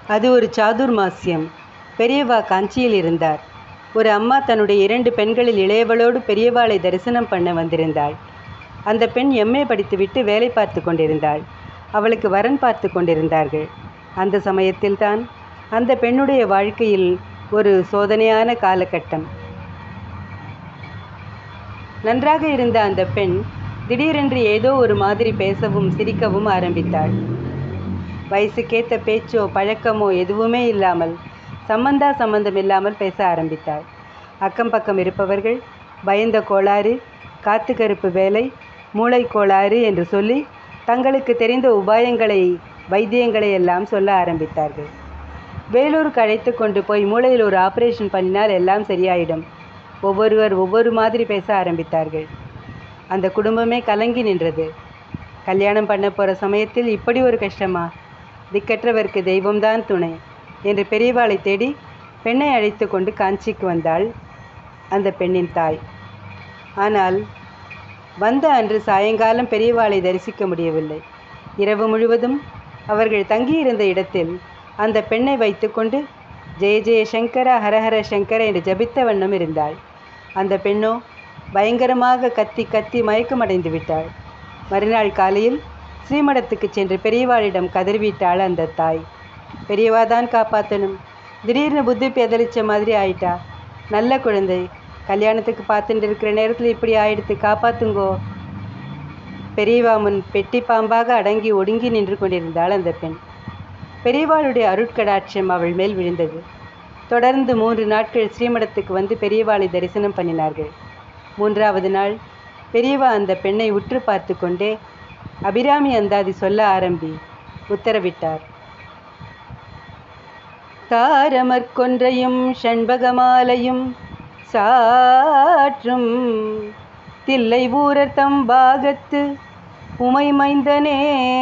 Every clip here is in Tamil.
அது ஒரு சாதுர்மாசியம் பெரியவா காஞ்சியில் இருந்தார் ஒரு அம்மா தன்னுடைய இரண்டு பெண்களில் இளையவளோடு பெரியவாளை தரிசனம் பண்ண வந்திருந்தாள் அந்த பெண் எம்ஏ படித்துவிட்டு வேலை பார்த்து கொண்டிருந்தாள் அவளுக்கு வரன் பார்த்து கொண்டிருந்தார்கள் அந்த சமயத்தில்தான் அந்த பெண்ணுடைய வாழ்க்கையில் ஒரு சோதனையான காலகட்டம் நன்றாக இருந்த அந்த பெண் திடீரென்று ஏதோ ஒரு மாதிரி பேசவும் சிரிக்கவும் ஆரம்பித்தாள் வயசுக்கேத்த பேச்சோ பழக்கமோ எதுவுமே இல்லாமல் சம்பந்தா சம்பந்தம் இல்லாமல் பேச ஆரம்பித்தாள் அக்கம் பக்கம் இருப்பவர்கள் பயந்த கோளாறு காத்து கருப்பு வேலை மூளை கோளாறு என்று சொல்லி தங்களுக்கு தெரிந்த உபாயங்களை வைத்தியங்களை எல்லாம் சொல்ல ஆரம்பித்தார்கள் வேலூருக்கு அழைத்து கொண்டு போய் மூளையில் ஒரு ஆபரேஷன் பண்ணினால் எல்லாம் சரியாயிடும் ஒவ்வொருவர் ஒவ்வொரு மாதிரி பேச ஆரம்பித்தார்கள் அந்த குடும்பமே கலங்கி நின்றது கல்யாணம் பண்ண போகிற சமயத்தில் இப்படி ஒரு கஷ்டமா திக்கற்றவருக்கு தெய்வம்தான் துணை என்று பெரியவாளை தேடி பெண்ணை அழைத்து கொண்டு காஞ்சிக்கு வந்தாள் அந்த பெண்ணின் தாய் ஆனால் வந்த அன்று சாயங்காலம் பெரியவாளை தரிசிக்க முடியவில்லை இரவு முழுவதும் அவர்கள் தங்கியிருந்த இடத்தில் அந்த பெண்ணை வைத்துக்கொண்டு ஜெய ஜெய சங்கர ஹரஹர சங்கர என்று ஜபித்த வண்ணம் இருந்தாள் அந்த பெண்ணோ பயங்கரமாக கத்தி கத்தி மயக்கமடைந்து விட்டாள் மறுநாள் காலையில் ஸ்ரீமடத்துக்கு சென்று பெரியவாளிடம் கதறிவிட்டாள் அந்த தாய் பெரியவா தான் காப்பாற்றணும் திடீர்னு புத்தி பெதலிச்ச மாதிரி ஆயிட்டா நல்ல குழந்தை கல்யாணத்துக்கு பார்த்துட்டு இருக்கிற நேரத்தில் இப்படி ஆயிடுத்து காப்பாத்துங்கோ பெரியவா முன் பெட்டி பாம்பாக அடங்கி ஒடுங்கி நின்று கொண்டிருந்தாள் அந்த பெண் பெரியவாளுடைய அருட்கடாட்சம் அவள் மேல் விழுந்தது தொடர்ந்து மூன்று நாட்கள் ஸ்ரீமடத்துக்கு வந்து பெரியவாளை தரிசனம் பண்ணினார்கள் மூன்றாவது நாள் பெரியவா அந்த பெண்ணை உற்று பார்த்து கொண்டே அபிராமி அந்தாதி சொல்ல ஆரம்பி உத்தரவிட்டார் தாரமற்கொன்றையும் ஷண்பகமாலையும் சாற்றும் தில்லை ஊரர் தம் பாகத்து உமை மைந்தனே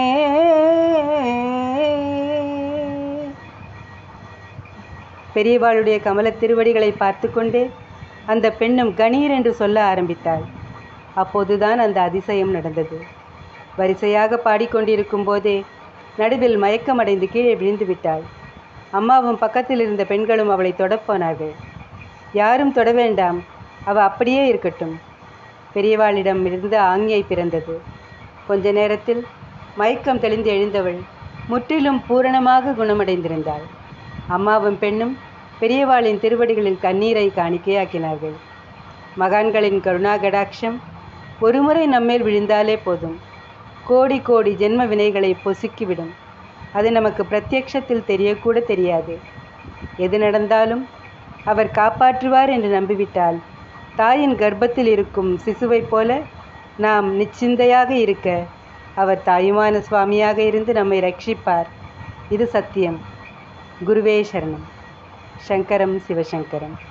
பெரியவாளுடைய கமலத் திருவடிகளை பார்த்து கொண்டே அந்த பெண்ணும் கணீர் என்று சொல்ல ஆரம்பித்தாள் அப்போதுதான் அந்த அதிசயம் நடந்தது வரிசையாக பாடிக்கொண்டிருக்கும் போதே நடுவில் மயக்கமடைந்து கீழே விழுந்து விட்டாள் அம்மாவும் பக்கத்தில் இருந்த பெண்களும் அவளை தொடப்போனார்கள் யாரும் தொட வேண்டாம் அவ அப்படியே இருக்கட்டும் பெரியவாளிடம் இருந்து ஆஞ்ஞை பிறந்தது கொஞ்ச நேரத்தில் மயக்கம் தெளிந்து எழுந்தவள் முற்றிலும் பூரணமாக குணமடைந்திருந்தாள் அம்மாவும் பெண்ணும் பெரியவாளின் திருவடிகளில் கண்ணீரை காணிக்கையாக்கினார்கள் மகான்களின் கருணா கடாட்சம் ஒருமுறை நம்மேல் விழுந்தாலே போதும் கோடி கோடி ஜென்ம வினைகளை பொசுக்கிவிடும் அது நமக்கு பிரத்யக்ஷத்தில் தெரியக்கூட தெரியாது எது நடந்தாலும் அவர் காப்பாற்றுவார் என்று நம்பிவிட்டால் தாயின் கர்ப்பத்தில் இருக்கும் சிசுவைப் போல நாம் நிச்சிந்தையாக இருக்க அவர் தாயுமான சுவாமியாக இருந்து நம்மை ரட்சிப்பார் இது சத்தியம் குருவே சரணம் சங்கரம் சிவசங்கரம்